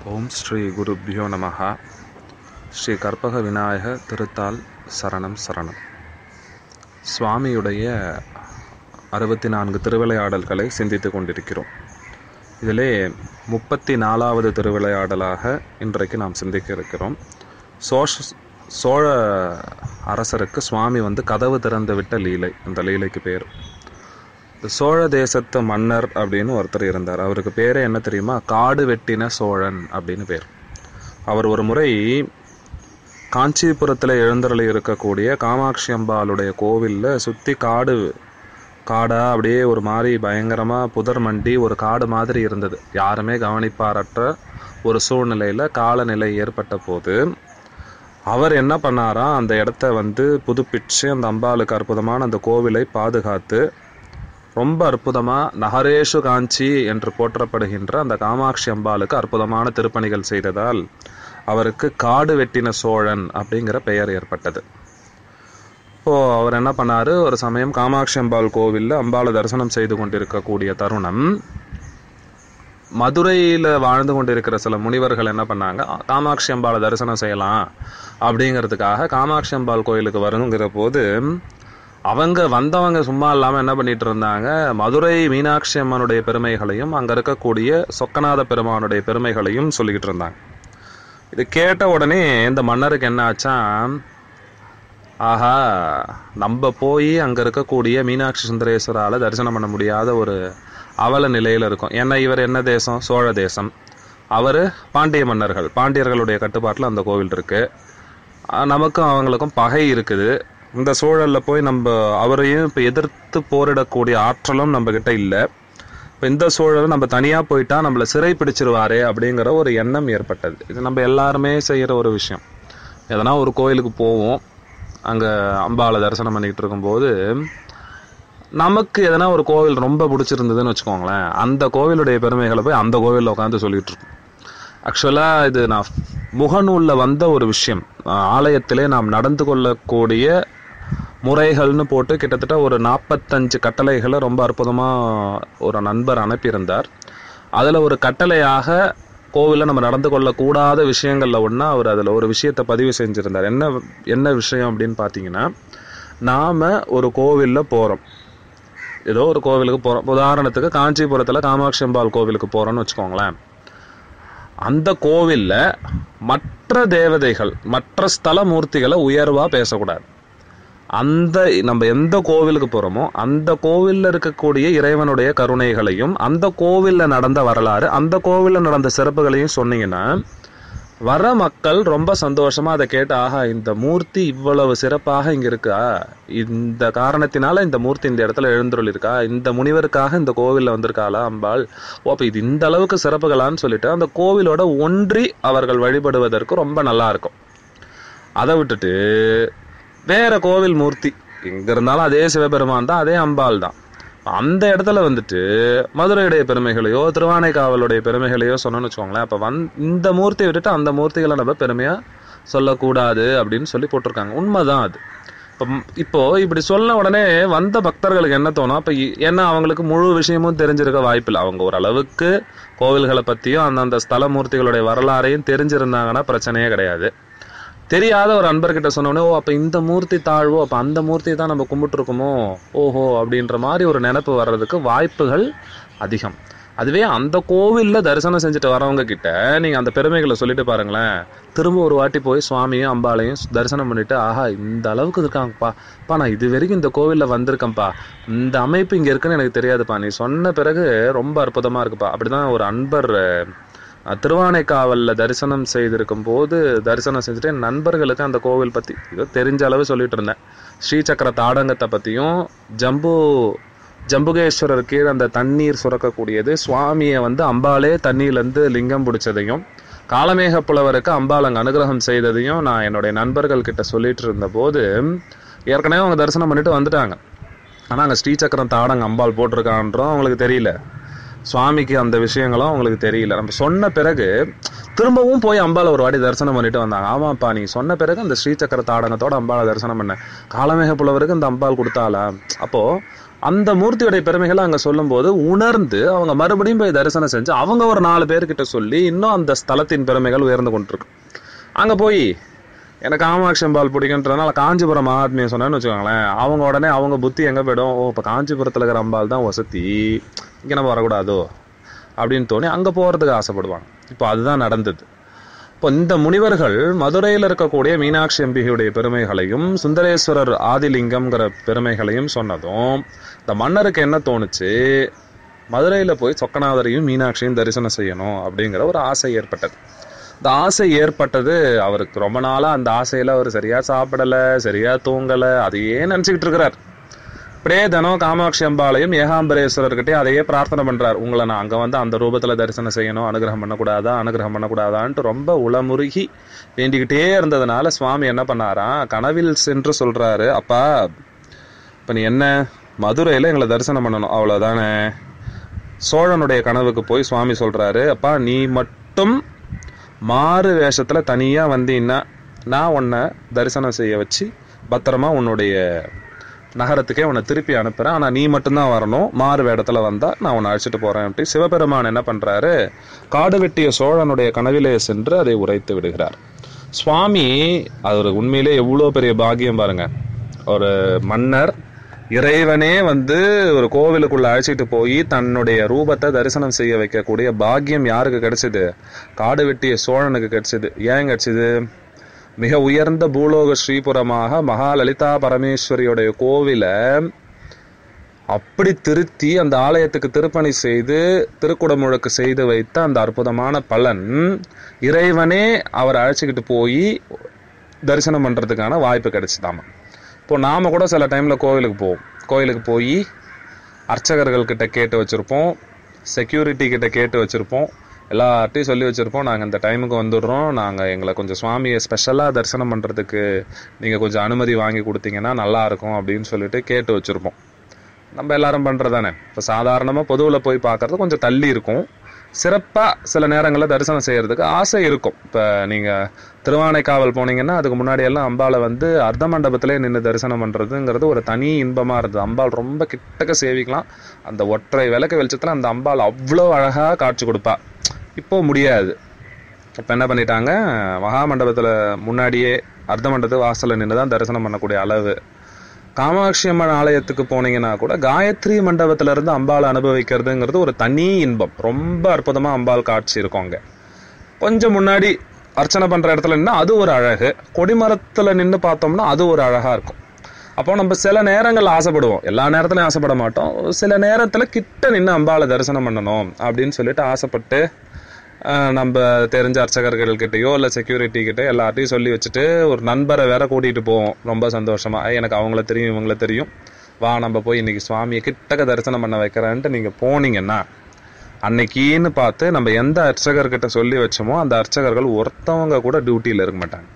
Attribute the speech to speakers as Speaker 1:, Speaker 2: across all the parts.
Speaker 1: ஓம் ஸ்ரீ குருப்பியோ நமஹ ஸ்ரீ கற்பக விநாயக திருத்தால் சரணம் சரணம் சுவாமியுடைய அறுபத்தி நான்கு திருவிளையாடல்களை சிந்தித்து கொண்டிருக்கிறோம் இதிலே முப்பத்தி நாலாவது திருவிளையாடலாக இன்றைக்கு நாம் சிந்திக்க இருக்கிறோம் சோஷ சோழ அரசருக்கு சுவாமி வந்து கதவு திறந்து விட்ட லீலை அந்த லீலைக்கு பேர் இந்த சோழ தேசத்து மன்னர் அப்படின்னு ஒருத்தர் இருந்தார் அவருக்கு பேரே என்ன தெரியுமா காடு வெட்டின சோழன் அப்படின்னு பேர் அவர் ஒரு முறை காஞ்சிபுரத்தில் எழுந்தருளி இருக்கக்கூடிய காமாட்சி அம்பாளுடைய கோவிலில் சுற்றி காடு காடா அப்படியே ஒரு மாதிரி பயங்கரமாக புதர் மண்டி ஒரு காடு மாதிரி இருந்தது யாருமே கவனிப்பாரற்ற ஒரு சூழ்நிலையில் காலநிலை ஏற்பட்ட போது அவர் என்ன பண்ணாராம் அந்த இடத்த வந்து புதுப்பிச்சு அந்த அம்பாளுக்கு அற்புதமான அந்த கோவிலை பாதுகாத்து ரொம்ப அற்புதமாக நகரேஷு காஞ்சி என்று போற்றப்படுகின்ற அந்த காமாட்சி அம்பாளுக்கு அற்புதமான திருப்பணிகள் செய்ததால் அவருக்கு காடு வெட்டின சோழன் அப்படிங்கிற பெயர் ஏற்பட்டது இப்போ அவர் என்ன பண்ணாரு ஒரு சமயம் காமாட்சி அம்பாள் கோவிலில் அம்பாளை தரிசனம் செய்து கொண்டிருக்கக்கூடிய தருணம் மதுரையில் வாழ்ந்து கொண்டிருக்கிற சில முனிவர்கள் என்ன பண்ணாங்க காமாட்சி அம்பாளை தரிசனம் செய்யலாம் அப்படிங்கிறதுக்காக காமாட்சி அம்பாள் கோயிலுக்கு வருங்கிற போது அவங்க வந்தவங்க சும்மா இல்லாமல் என்ன பண்ணிட்டு இருந்தாங்க மதுரை மீனாட்சி அம்மனுடைய பெருமைகளையும் அங்கே இருக்கக்கூடிய சொக்கநாத பெருமானுடைய பெருமைகளையும் சொல்லிக்கிட்டு இருந்தாங்க இது கேட்ட உடனே இந்த மன்னருக்கு என்ன ஆச்சா ஆஹா நம்ம போய் அங்கே இருக்கக்கூடிய மீனாட்சி சுந்தரேஸ்வரால் தரிசனம் பண்ண முடியாத ஒரு அவல நிலையில் இருக்கும் ஏன்னா இவர் என்ன தேசம் சோழ தேசம் அவர் பாண்டிய மன்னர்கள் பாண்டியர்களுடைய கட்டுப்பாட்டில் அந்த கோவில் இருக்கு நமக்கும் அவங்களுக்கும் பகை இருக்குது இந்த சூழலில் போய் நம்ம அவரையும் இப்போ எதிர்த்து போரிடக்கூடிய ஆற்றலும் நம்ம கிட்ட இல்லை இப்போ இந்த சூழல் நம்ம தனியாக போயிட்டா நம்மளை சிறை பிடிச்சிருவாரே அப்படிங்கிற ஒரு எண்ணம் ஏற்பட்டது இது நம்ம எல்லாருமே செய்கிற ஒரு விஷயம் எதனா ஒரு கோயிலுக்கு போவோம் அங்கே அம்பாவை தரிசனம் பண்ணிக்கிட்டு இருக்கும்போது நமக்கு எதனா ஒரு கோவில் ரொம்ப பிடிச்சிருந்ததுன்னு வச்சுக்கோங்களேன் அந்த கோவிலுடைய பெருமைகளை போய் அந்த கோவிலில் உட்காந்து சொல்லிட்டு இருக்கோம் ஆக்சுவலாக இது நான் முகநூலில் வந்த ஒரு விஷயம் ஆலயத்திலே நாம் நடந்து கொள்ளக்கூடிய முறைகள்னு போட்டு கிட்டத்தட்ட ஒரு நாற்பத்தஞ்சு கட்டளைகளை ரொம்ப அற்புதமாக ஒரு நண்பர் அனுப்பியிருந்தார் அதில் ஒரு கட்டளையாக கோவிலில் நம்ம நடந்து கொள்ளக்கூடாத விஷயங்களில் ஒன்றா அவர் அதில் ஒரு விஷயத்தை பதிவு செஞ்சுருந்தார் என்ன என்ன விஷயம் அப்படின்னு பார்த்தீங்கன்னா நாம் ஒரு கோவிலில் போகிறோம் ஏதோ ஒரு கோவிலுக்கு போகிறோம் உதாரணத்துக்கு காஞ்சிபுரத்தில் காமாட்சி அம்பாள் கோவிலுக்கு போகிறோன்னு வச்சுக்கோங்களேன் அந்த கோவிலில் மற்ற தேவதைகள் மற்ற ஸ்தல மூர்த்திகளை உயர்வாக பேசக்கூடாது அந்த நம்ம எந்த கோவிலுக்கு போகிறோமோ அந்த கோவிலில் இருக்கக்கூடிய இறைவனுடைய கருணைகளையும் அந்த கோவிலில் நடந்த வரலாறு அந்த கோவிலில் நடந்த சிறப்புகளையும் சொன்னீங்கன்னா வர மக்கள் ரொம்ப சந்தோஷமா அதை கேட்டு ஆஹா இந்த மூர்த்தி இவ்வளவு சிறப்பாக இங்க இருக்கா இந்த காரணத்தினால இந்த மூர்த்தி இந்த இடத்துல எழுந்துருள் இருக்கா இந்த முனிவருக்காக இந்த கோவில்ல வந்திருக்காளா அம்பாள் ஓ அப்ப இது இந்த அளவுக்கு சிறப்புகளான்னு சொல்லிட்டு அந்த கோவிலோட ஒன்றி அவர்கள் வழிபடுவதற்கு ரொம்ப நல்லா இருக்கும் அதை விட்டுட்டு வேற கோவில் மூர்த்தி எங்க இருந்தாலும் அதே சிவபெருமான் தான் அதே அம்பாள் தான் அந்த இடத்துல வந்துட்டு மதுரையுடைய பெருமைகளையோ திருவானைக்காவலுடைய பெருமைகளையோ சொன்னோன்னு வச்சுக்கோங்களேன் அப்போ வந் இந்த மூர்த்தியை விட்டுட்டு அந்த மூர்த்திகளை நம்ம பெருமையாக சொல்லக்கூடாது அப்படின்னு சொல்லி போட்டிருக்காங்க உண்மைதான் அது இப்போ இப்போ இப்படி சொன்ன உடனே வந்த பக்தர்களுக்கு என்ன தோணும் அப்போ ஏன்னா அவங்களுக்கு முழு விஷயமும் தெரிஞ்சிருக்க வாய்ப்பில்லை அவங்க ஓரளவுக்கு கோவில்களை பற்றியும் அந்தந்த ஸ்தல மூர்த்திகளுடைய வரலாறையும் தெரிஞ்சிருந்தாங்கன்னா பிரச்சனையே கிடையாது தெரியாத ஒரு அன்பர்கிட்ட சொன்னோடனே ஓ அப்போ இந்த மூர்த்தி தாழ்வோ அப்போ அந்த மூர்த்தி தான் நம்ம கும்பிட்டுருக்கோமோ ஓஹோ அப்படின்ற மாதிரி ஒரு நினப்பு வர்றதுக்கு வாய்ப்புகள் அதிகம் அதுவே அந்த கோவிலில் தரிசனம் செஞ்சுட்டு வரவங்க கிட்ட நீங்கள் அந்த பெருமைகளை சொல்லிட்டு பாருங்களேன் திரும்ப ஒரு வாட்டி போய் சுவாமியும் அம்பாளையும் தரிசனம் பண்ணிட்டு ஆஹா இந்த அளவுக்கு இருக்காங்கப்பா பா நான் இது வரைக்கும் இந்த கோவிலில் வந்திருக்கேன்ப்பா இந்த அமைப்பு இங்கே இருக்குன்னு எனக்கு தெரியாதுப்பா நீ சொன்ன பிறகு ரொம்ப அற்புதமாக இருக்குப்பா அப்படிதான் ஒரு அன்பர் திருவானைக்காவலில் தரிசனம் செய்திருக்கும் போது தரிசனம் செஞ்சுட்டு என் நண்பர்களுக்கு அந்த கோவில் பற்றி ஏதோ தெரிஞ்ச அளவு சொல்லிட்டு இருந்தேன் ஸ்ரீசக்கர தாடங்கத்தை பற்றியும் ஜம்பு ஜம்புகேஸ்வரர் கீழே அந்த தண்ணீர் சுரக்கக்கூடியது சுவாமியை வந்து அம்பாலே தண்ணியிலேருந்து லிங்கம் பிடிச்சதையும் காலமேக புலவருக்கு அம்பாள் அங்கே அனுகிரகம் செய்ததையும் நான் என்னுடைய நண்பர்கள் கிட்ட சொல்லிட்டு இருந்த போது ஏற்கனவே அவங்க தரிசனம் பண்ணிட்டு வந்துட்டாங்க ஆனால் அங்கே ஸ்ரீசக்கரம் தாடங்க அம்பாள் போட்டிருக்கான்றோம் அவங்களுக்கு தெரியல சுவாமிக்கு அந்த விஷயங்களும் அவங்களுக்கு தெரியல நம்ம சொன்ன பிறகு திரும்பவும் போய் அம்பாவை ஒரு வாட்டி தரிசனம் பண்ணிட்டு வந்தாங்க ஆமாப்பா நீ சொன்ன பிறகு அந்த ஸ்ரீசக்கர தாடனத்தோட அம்பாவை தரிசனம் பண்ண காலமேக புலவருக்கு இந்த அம்பாள் கொடுத்தாளா அப்போ அந்த மூர்த்தியுடைய பெருமைகளை அங்க சொல்லும்போது உணர்ந்து அவங்க மறுபடியும் போய் தரிசனம் செஞ்சு அவங்க ஒரு நாலு பேர்கிட்ட சொல்லி இன்னும் அந்த ஸ்தலத்தின் பெருமைகள் உயர்ந்து கொண்டிருக்கு அங்க போய் எனக்கு காமாட்சி அம்பாள் பிடிக்குன்றதுனால காஞ்சிபுரம் மகாத்மியம் சொன்னேன்னு வச்சுக்கோங்களேன் அவங்க உடனே அவங்க புத்தி எங்க போயிடும் ஓ இப்போ காஞ்சிபுரத்தில் இருக்கிற அம்பாள் தான் வசதி இங்க நம்ம வரக்கூடாதோ அப்படின்னு தோணி அங்க போறதுக்கு ஆசைப்படுவாங்க இப்போ அதுதான் நடந்தது இப்போ இந்த முனிவர்கள் மதுரையில் இருக்கக்கூடிய மீனாட்சி அம்பிகையுடைய பெருமைகளையும் சுந்தரேஸ்வரர் ஆதிலிங்கம்ங்கிற பெருமைகளையும் சொன்னதும் இந்த மன்னருக்கு என்ன தோணுச்சு மதுரையில போய் சொக்கநாதரையும் மீனாட்சியும் தரிசனம் செய்யணும் அப்படிங்கிற ஒரு ஆசை ஏற்பட்டது இந்த ஆசை ஏற்பட்டது அவருக்கு ரொம்ப நாளா அந்த ஆசையில அவர் சரியா சாப்பிடல சரியா தூங்கல அதையே நினைச்சுக்கிட்டு இருக்கிறார் இப்படியே தினம் காமாட்சி அம்பாளையும் ஏகாம்பரேஸ்வரர்கிட்டயே அதையே பிரார்த்தனை பண்றார் உங்களை நான் அங்க வந்து அந்த ரூபத்துல தரிசனம் செய்யணும் அனுகிரகம் பண்ணக்கூடாதா அனுகிரகம் பண்ணக்கூடாதான்ட்டு ரொம்ப உளமுருகி வேண்டிக்கிட்டே இருந்ததுனால சுவாமி என்ன பண்ணாராம் கனவில் சென்று சொல்றாரு அப்பா இப்ப நீ என்ன மதுரையில எங்களை தரிசனம் பண்ணணும் அவ்வளவுதானே சோழனுடைய கனவுக்கு போய் சுவாமி சொல்றாரு அப்பா நீ மட்டும் மாறு வேஷத்துல தனியா வந்தீன்னா நான் உன்னை தரிசனம் செய்ய வச்சு பத்திரமா உன்னுடைய நகரத்துக்கே உன்னை திருப்பி அனுப்புறேன் ஆனா நீ மட்டும்தான் வரணும் மாறு வேடத்துல வந்தா நான் உன்னை அழைச்சிட்டு போறேன் அப்படி சிவபெருமான் என்ன பண்றாரு காடு வெட்டிய சோழனுடைய கனவிலே சென்று அதை உரைத்து விடுகிறார் சுவாமி அது ஒரு உண்மையிலே எவ்வளவு பெரிய பாக்கியம் பாருங்க ஒரு மன்னர் இறைவனே வந்து ஒரு கோவிலுக்குள்ள அழைச்சிட்டு போய் தன்னுடைய ரூபத்தை தரிசனம் செய்ய வைக்கக்கூடிய பாக்கியம் யாருக்கு கிடைச்சது காடு வெட்டிய சோழனுக்கு கிடைச்சது ஏன் கிடைச்சது மிக உயர்ந்த பூலோக ஸ்ரீபுரமாக மகாலலிதா பரமேஸ்வரியுடைய கோவிலை அப்படி திருத்தி அந்த ஆலயத்துக்கு திருப்பணி செய்து திருக்குடமுழுக்கு செய்து வைத்த அந்த அற்புதமான பலன் இறைவனே அவர் அழைச்சிக்கிட்டு போய் தரிசனம் பண்றதுக்கான வாய்ப்பு கிடைச்சுதாமா இப்போ நாம கூட சில டைம்ல கோவிலுக்கு போவோம் கோவிலுக்கு போய் அர்ச்சகர்கள் கிட்ட கேட்டு வச்சிருப்போம் செக்யூரிட்டி கிட்ட கேட்டு வச்சிருப்போம் எல்லார்ட்டையும் சொல்லி வச்சிருப்போம் நாங்கள் இந்த டைமுக்கு வந்துடுறோம் நாங்கள் எங்களை கொஞ்சம் சுவாமியை ஸ்பெஷலாக தரிசனம் பண்ணுறதுக்கு நீங்கள் கொஞ்சம் அனுமதி வாங்கி கொடுத்தீங்கன்னா நல்லா இருக்கும் அப்படின்னு சொல்லிட்டு கேட்டு வச்சிருப்போம் நம்ம எல்லாரும் பண்ணுறதானே இப்போ சாதாரணமாக பொதுவில் போய் பார்க்கறது கொஞ்சம் தள்ளி இருக்கும் சிறப்பாக சில நேரங்களில் தரிசனம் செய்யறதுக்கு ஆசை இருக்கும் இப்போ நீங்கள் திருவானைக்காவல் போனீங்கன்னா அதுக்கு முன்னாடி எல்லாம் அம்பாளை வந்து அர்த்த மண்டபத்திலே நின்று தரிசனம் பண்ணுறதுங்கிறது ஒரு தனி இன்பமாக இருந்தது அம்பாள் ரொம்ப கிட்டக்க சேவிக்கலாம் அந்த ஒற்றை விளக்கு வெளிச்சத்தில் அந்த அம்பாள் அவ்வளோ அழகாக காட்சி கொடுப்பா இப்போ முடியாது இப்போ என்ன பண்ணிட்டாங்க மகா மண்டபத்தில் முன்னாடியே அர்த்த மண்டபத்து வாசலில் நின்று தான் தரிசனம் பண்ணக்கூடிய அளவு காமாட்சி அம்மன் ஆலயத்துக்கு போனீங்கன்னா கூட காயத்ரி மண்டபத்துல இருந்து அம்பாள் அனுபவிக்கிறதுங்கிறது ஒரு தனி இன்பம் ரொம்ப அற்புதமா அம்பாள் காட்சி இருக்கும் அங்க கொஞ்சம் முன்னாடி அர்ச்சனை பண்ற இடத்துல நின்னா அது ஒரு அழகு கொடிமரத்துல நின்று பார்த்தோம்னா அது ஒரு அழகா இருக்கும் அப்போ நம்ம சில நேரங்கள் ஆசைப்படுவோம் எல்லா நேரத்துலயும் ஆசைப்பட மாட்டோம் சில நேரத்துல கிட்ட நின்று அம்பாளை தரிசனம் பண்ணணும் அப்படின்னு சொல்லிட்டு ஆசைப்பட்டு ஆஹ், நம்ம தெரிஞ்ச அர்ச்சகர்கள் கிட்டயோ இல்லை செக்யூரிட்டி கிட்ட எல்லார்ட்டையும் சொல்லி வச்சுட்டு ஒரு நண்பரை வேற கூட்டிட்டு போவோம் ரொம்ப சந்தோஷமா "ஐய், எனக்கு அவங்கள தெரியும் இவங்கள தெரியும் வா நம்ம போய் இன்னைக்கு சுவாமியை கிட்டக்க தரிசனம் பண்ண வைக்கிறேன்ட்டு நீங்க போனீங்கன்னா அன்னைக்கின்னு பார்த்து நம்ம எந்த அர்ச்சகர்கிட்ட சொல்லி வச்சோமோ அந்த அர்ச்சகர்கள் ஒருத்தவங்க கூட டியூட்டியில் இருக்க மாட்டாங்க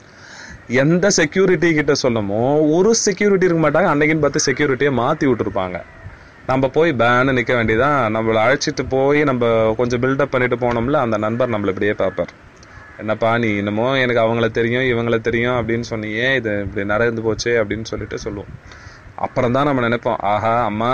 Speaker 1: எந்த செக்யூரிட்டி கிட்ட சொல்லமோ ஒரு செக்யூரிட்டி இருக்க மாட்டாங்க அன்னைக்குன்னு பார்த்து செக்யூரிட்டியை மாத்தி விட்டுருப்பாங்க நம்ம போய் பேனு நிக்க வேண்டியதான் நம்மளை அழைச்சிட்டு போய் நம்ம கொஞ்சம் பில்டப் பண்ணிட்டு போனோம்ல அந்த நண்பர் நம்மள இப்படியே பார்ப்பார் என்னப்பா நீ என்னமோ எனக்கு அவங்கள தெரியும் இவங்கள தெரியும் அப்படின்னு சொன்னியே இது இப்படி நடந்து போச்சே அப்படின்னு சொல்லிட்டு சொல்லுவோம் அப்புறம் தான் நம்ம நினைப்போம் ஆஹா அம்மா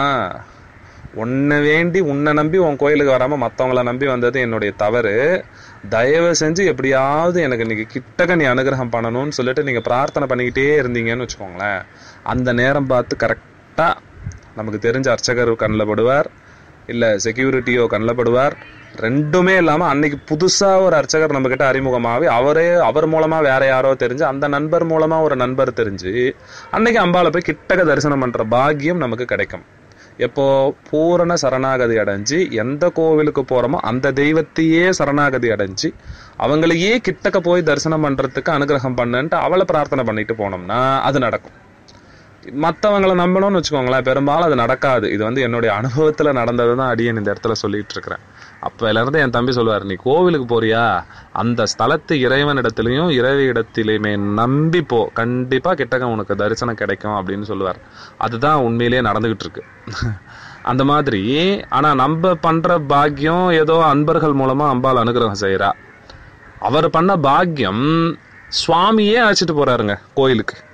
Speaker 1: உன்னை வேண்டி உன்னை நம்பி உன் கோயிலுக்கு வராம மத்தவங்கள நம்பி வந்தது என்னுடைய தவறு தயவு செஞ்சு எப்படியாவது எனக்கு இன்னைக்கு கிட்டக்க நீ அனுகிரகம் பண்ணணும்னு சொல்லிட்டு நீங்க பிரார்த்தனை பண்ணிக்கிட்டே இருந்தீங்கன்னு வச்சுக்கோங்களேன் அந்த நேரம் பார்த்து கரெக்டா நமக்கு தெரிஞ்ச அர்ச்சகர் கண்ணில் படுவார் இல்ல செக்யூரிட்டியோ கண்ணில் படுவார் ரெண்டுமே இல்லாம அன்னைக்கு புதுசா ஒரு அர்ச்சகர் நம்ம கிட்ட அறிமுகமாகி அவரே அவர் மூலமா வேற யாரோ தெரிஞ்சு அந்த நண்பர் மூலமா ஒரு நண்பர் தெரிஞ்சு அன்னைக்கு அம்பாளை போய் கிட்டக்க தரிசனம் பண்ற பாக்கியம் நமக்கு கிடைக்கும் எப்போ பூரண சரணாகதி அடைஞ்சு எந்த கோவிலுக்கு போறோமோ அந்த தெய்வத்தையே சரணாகதி அடைஞ்சு அவங்களையே கிட்டக்க போய் தரிசனம் பண்றதுக்கு அனுகிரகம் பண்ணுன்ட்டு அவளை பிரார்த்தனை பண்ணிட்டு போனோம்னா அது நடக்கும் மற்றவங்களை நம்பணும்னு வச்சுக்கோங்களேன் பெரும்பாலும் அது நடக்காது இது வந்து என்னுடைய அனுபவத்துல நடந்தது தான் அடியேன் இந்த இடத்துல சொல்லிட்டு இருக்கிறேன் அப்பையில இருந்து என் தம்பி சொல்லுவார் நீ கோவிலுக்கு போறியா அந்த ஸ்தலத்து இறைவனிடத்திலையும் இறைவி இடத்திலையுமே நம்பி போ கண்டிப்பா கிட்டக்க உனக்கு தரிசனம் கிடைக்கும் அப்படின்னு சொல்லுவார் அதுதான் உண்மையிலேயே நடந்துகிட்டு இருக்கு அந்த மாதிரி ஆனா நம்ம பண்ற பாக்கியம் ஏதோ அன்பர்கள் மூலமா அம்பாள் அனுகிரகம் செய்யறா அவர் பண்ண பாக்கியம் சுவாமியே அழைச்சிட்டு போறாருங்க கோயிலுக்கு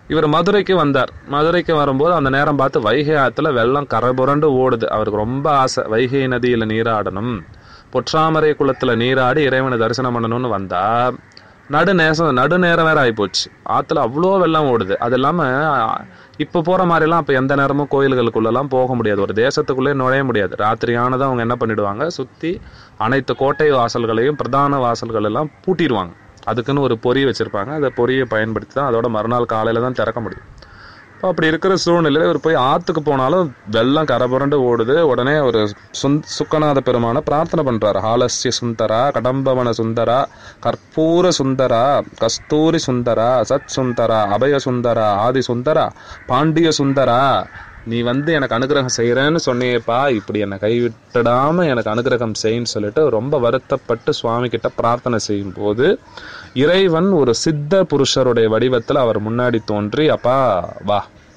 Speaker 1: இவர் மதுரைக்கு வந்தார் மதுரைக்கு வரும்போது அந்த நேரம் பார்த்து வைகை ஆத்துல வெள்ளம் கரை புரண்டு ஓடுது அவருக்கு ரொம்ப ஆசை வைகை நதியில நீராடணும் பொற்றாமரை குளத்துல நீராடி இறைவனை தரிசனம் பண்ணணும்னு வந்தா நடு நேசம் நடு நேரம் வேற ஆயிப்போச்சு ஆத்துல அவ்வளோ வெள்ளம் ஓடுது அது இல்லாம இப்போ போற மாதிரிலாம் அப்போ எந்த நேரமும் கோயில்களுக்குள்ளெல்லாம் போக முடியாது ஒரு தேசத்துக்குள்ளே நுழைய முடியாது ராத்திரியானதும் அவங்க என்ன பண்ணிடுவாங்க சுத்தி அனைத்து கோட்டை வாசல்களையும் பிரதான வாசல்கள் எல்லாம் பூட்டிடுவாங்க அதுக்குன்னு ஒரு பொறி வச்சிருப்பாங்க அந்த பொறியை பயன்படுத்தி தான் அதோட மறுநாள் காலையில தான் திறக்க முடியும் இப்போ அப்படி இருக்கிற சூழ்நிலையில் இவர் போய் ஆற்றுக்கு போனாலும் வெள்ளம் கரபுரண்டு ஓடுது உடனே ஒரு சுந் சுக்கநாத பெருமான பிரார்த்தனை பண்றாரு ஹாலஸ்ய சுந்தரா கடம்பவன சுந்தரா கற்பூர சுந்தரா கஸ்தூரி சுந்தரா சத் சுந்தரா அபய சுந்தரா ஆதி சுந்தரா பாண்டிய சுந்தரா நீ வந்து எனக்கு அனுகிரகம் செய்யறேன்னு சொன்னியேப்பா இப்படி என்னை கைவிட்டுடாம எனக்கு அனுகிரகம் செய்யின்னு சொல்லிட்டு ரொம்ப வருத்தப்பட்டு சுவாமி கிட்ட பிரார்த்தனை செய்யும் போது இறைவன் ஒரு சித்த புருஷருடைய வடிவத்தில் அவர் முன்னாடி தோன்றி அப்பா வா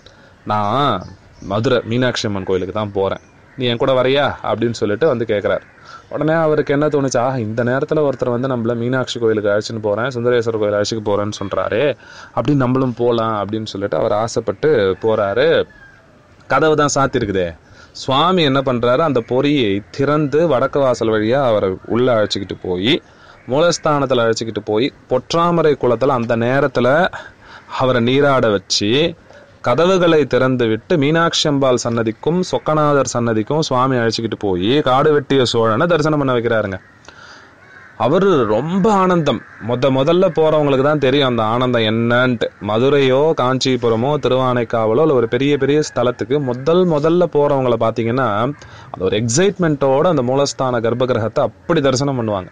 Speaker 1: நான் மதுரை மீனாட்சி அம்மன் கோயிலுக்கு தான் போறேன் நீ என் கூட வரையா அப்படின்னு சொல்லிட்டு வந்து கேட்குறாரு உடனே அவருக்கு என்ன தோணுச்சு ஆஹ் இந்த நேரத்தில் ஒருத்தர் வந்து நம்மள மீனாட்சி கோயிலுக்கு அழைச்சின்னு போறேன் சுந்தரேஸ்வரர் கோயில் அழைச்சிக்கு போறேன்னு சொல்றாரு அப்படின்னு நம்மளும் போகலாம் அப்படின்னு சொல்லிட்டு அவர் ஆசைப்பட்டு போறாரு கதவு தான் சாத்திருக்குதே சுவாமி என்ன பண்றாரு அந்த பொறியை திறந்து வடக்கு வாசல் வழியா அவரை உள்ள அழைச்சிக்கிட்டு போய் மூலஸ்தானத்துல அழைச்சிக்கிட்டு போய் பொற்றாமரை குளத்துல அந்த நேரத்துல அவரை நீராட வச்சு கதவுகளை திறந்து விட்டு மீனாட்சி அம்பாள் சன்னதிக்கும் சொக்கநாதர் சன்னதிக்கும் சுவாமி அழைச்சிக்கிட்டு போய் காடு வெட்டிய சோழனை தரிசனம் பண்ண வைக்கிறாருங்க அவரு ரொம்ப ஆனந்தம் முத முதல்ல போறவங்களுக்கு தான் தெரியும் அந்த ஆனந்தம் என்னன்ட்டு மதுரையோ காஞ்சிபுரமோ திருவானைக்காவலோ இல்லை ஒரு பெரிய பெரிய ஸ்தலத்துக்கு முதல் முதல்ல போறவங்கள பார்த்தீங்கன்னா அது ஒரு எக்ஸைட்மெண்ட்டோட அந்த மூலஸ்தான கர்ப்ப கிரகத்தை அப்படி தரிசனம் பண்ணுவாங்க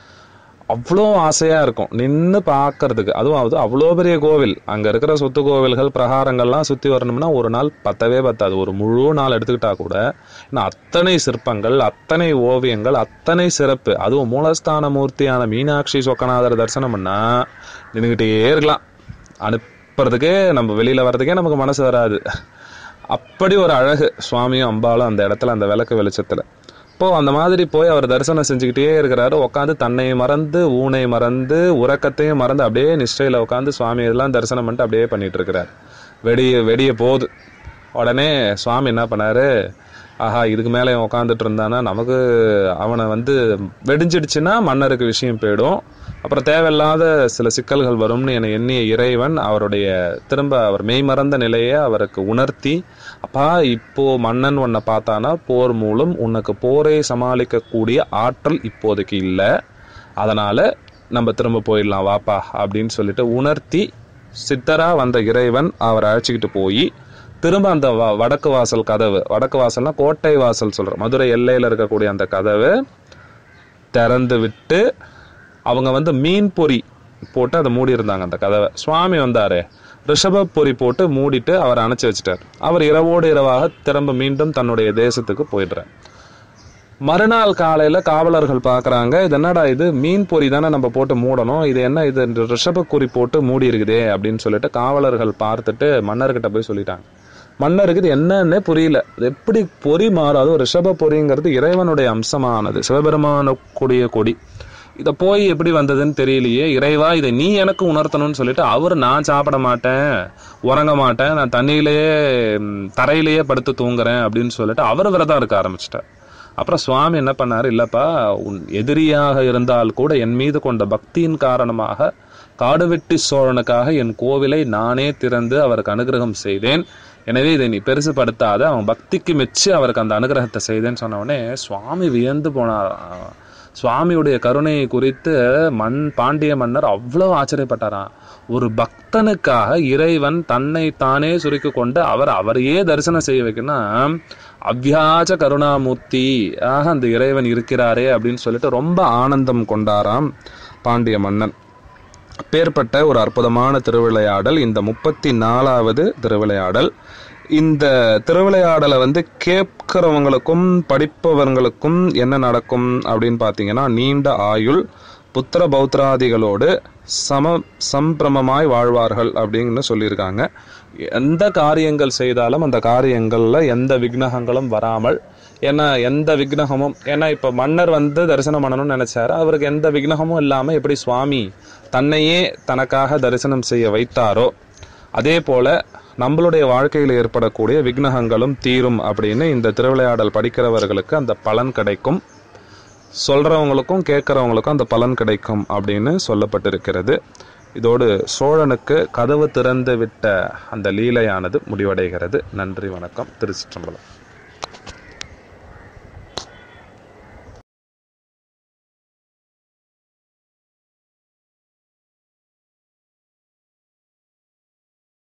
Speaker 1: அவ்வளோ ஆசையா இருக்கும் நின்று பார்க்கறதுக்கு அதுவும் அது அவ்வளோ பெரிய கோவில் அங்க இருக்கிற சொத்து கோவில்கள் பிரகாரங்கள்லாம் சுத்தி வரணும்னா ஒரு நாள் பத்தவே பத்தாது ஒரு முழு நாள் எடுத்துக்கிட்டா கூட ஏன்னா அத்தனை சிற்பங்கள் அத்தனை ஓவியங்கள் அத்தனை சிறப்பு அதுவும் மூலஸ்தான மூர்த்தியான மீனாட்சி சொக்கநாதர் தரிசனம் பண்ணா நின்றுக்கிட்டே இருக்கலாம் அனுப்புறதுக்கே நம்ம வெளியில வர்றதுக்கே நமக்கு மனசு வராது அப்படி ஒரு அழகு சுவாமியும் அம்பாலும் அந்த இடத்துல அந்த விளக்கு வெளிச்சத்துல இப்போ அந்த மாதிரி போய் அவர் தரிசனம் செஞ்சுக்கிட்டே இருக்கிறாரு உட்காந்து தன்னை மறந்து ஊனை மறந்து உறக்கத்தையும் மறந்து அப்படியே நிஷ்டையில உட்காந்து சுவாமி இதெல்லாம் தரிசனம் பண்ணிட்டு அப்படியே பண்ணிட்டு இருக்கிறார் வெடிய வெடிய போகுது உடனே சுவாமி என்ன பண்ணாரு ஆஹா இதுக்கு மேலே இவன் உட்காந்துட்டு இருந்தானா நமக்கு அவனை வந்து வெடிஞ்சிடுச்சுன்னா மன்னருக்கு விஷயம் போயிடும் அப்புறம் தேவையில்லாத சில சிக்கல்கள் வரும்னு என எண்ணிய இறைவன் அவருடைய திரும்ப அவர் மெய்மறந்த நிலையை அவருக்கு உணர்த்தி அப்பா இப்போ மன்னன் உன்னை பார்த்தானா போர் மூலம் உனக்கு போரை சமாளிக்கக்கூடிய ஆற்றல் இப்போதைக்கு இல்லை அதனால நம்ம திரும்ப போயிடலாம் வாப்பா அப்படின்னு சொல்லிட்டு உணர்த்தி சித்தரா வந்த இறைவன் அவரை அழைச்சிக்கிட்டு போய் திரும்ப அந்த வ- வடக்கு வாசல் கதவு வடக்கு வாசல்னா கோட்டை வாசல் சொல்றோம் மதுரை எல்லையில இருக்கக்கூடிய அந்த கதவு திறந்து விட்டு அவங்க வந்து மீன் பொறி போட்டு அதை மூடி இருந்தாங்க அந்த கதவை சுவாமி வந்தாரு ரிஷப பொறி போட்டு மூடிட்டு அவர் அணைச்சு வச்சுட்டார் அவர் இரவோடு இரவாக திரும்ப மீண்டும் தன்னுடைய தேசத்துக்கு போயிடுறார் மறுநாள் காலையில காவலர்கள் பார்க்கறாங்க இது என்னடா இது மீன் பொறி தானே நம்ம போட்டு மூடணும் இது என்ன இது இந்த ரிஷப குறி போட்டு மூடி இருக்குதே அப்படின்னு சொல்லிட்டு காவலர்கள் பார்த்துட்டு மன்னர்கிட்ட போய் சொல்லிட்டாங்க மன்னருக்கு இது என்னன்னே புரியல இது எப்படி பொறி மாறாதோ ரிஷப பொறிங்கிறது இறைவனுடைய அம்சமானது சிவபெருமானுக்குடைய கொடி இதை போய் எப்படி வந்ததுன்னு தெரியலையே இறைவா இதை நீ எனக்கு உணர்த்தணும்னு சொல்லிட்டு அவர் நான் சாப்பிட மாட்டேன் உறங்க மாட்டேன் நான் தண்ணியிலேயே ம், தரையிலேயே படுத்து தூங்குறேன் அப்படின்னு சொல்லிட்டு அவர் விரதம் இருக்க ஆரம்பிச்சிட்டார் அப்புறம் சுவாமி என்ன பண்ணாரு இல்லப்பா உன் எதிரியாக இருந்தால் கூட என் மீது கொண்ட பக்தியின் காரணமாக காடுவெட்டி சோழனுக்காக என் கோவிலை நானே திறந்து அவருக்கு அனுகிரகம் செய்தேன் எனவே இதை நீ பெருசுபடுத்தாத அவன் பக்திக்கு மெச்சு அவருக்கு அந்த அனுகிரகத்தை செய்தேன்னு சொன்ன உடனே சுவாமி வியந்து போனார் சுவாமியுடைய கருணையை குறித்து மண் பாண்டிய மன்னர் அவ்வளவு ஆச்சரியப்பட்டாராம் ஒரு பக்தனுக்காக இறைவன் தன்னை தானே சுருக்கி கொண்டு அவர் அவரையே தரிசனம் செய்ய வைக்கணும் அவ்யாஜ கருணாமூர்த்தி ஆக அந்த இறைவன் இருக்கிறாரே அப்படின்னு சொல்லிட்டு ரொம்ப ஆனந்தம் கொண்டாராம் பாண்டிய மன்னன் பேர்பட்ட ஒரு அற்புதமான திருவிளையாடல் இந்த முப்பத்தி நாலாவது திருவிளையாடல் இந்த திருவிளையாடலை வந்து கேட்கிறவங்களுக்கும் படிப்பவர்களுக்கும் என்ன நடக்கும் அப்படின்னு பார்த்தீங்கன்னா நீண்ட ஆயுள் புத்திர பௌத்திராதிகளோடு சம சம்பிரமமாய் வாழ்வார்கள் அப்படின்னு சொல்லியிருக்காங்க எந்த காரியங்கள் செய்தாலும் அந்த காரியங்களில் எந்த விக்னகங்களும் வராமல் ஏன்னா எந்த விக்னகமும் ஏன்னா இப்போ மன்னர் வந்து தரிசனம் பண்ணணும்னு நினைச்சாரு அவருக்கு எந்த விக்னகமும் இல்லாமல் எப்படி சுவாமி தன்னையே தனக்காக தரிசனம் செய்ய வைத்தாரோ அதே போல நம்மளுடைய வாழ்க்கையில் ஏற்படக்கூடிய விக்னகங்களும் தீரும் அப்படின்னு இந்த திருவிளையாடல் படிக்கிறவர்களுக்கு அந்த பலன் கிடைக்கும் சொல்றவங்களுக்கும் கேட்கறவங்களுக்கும் அந்த பலன் கிடைக்கும் அப்படின்னு சொல்லப்பட்டிருக்கிறது இதோடு சோழனுக்கு கதவு திறந்து விட்ட அந்த லீலையானது முடிவடைகிறது நன்றி வணக்கம் திருச்சிற்றம்பலம்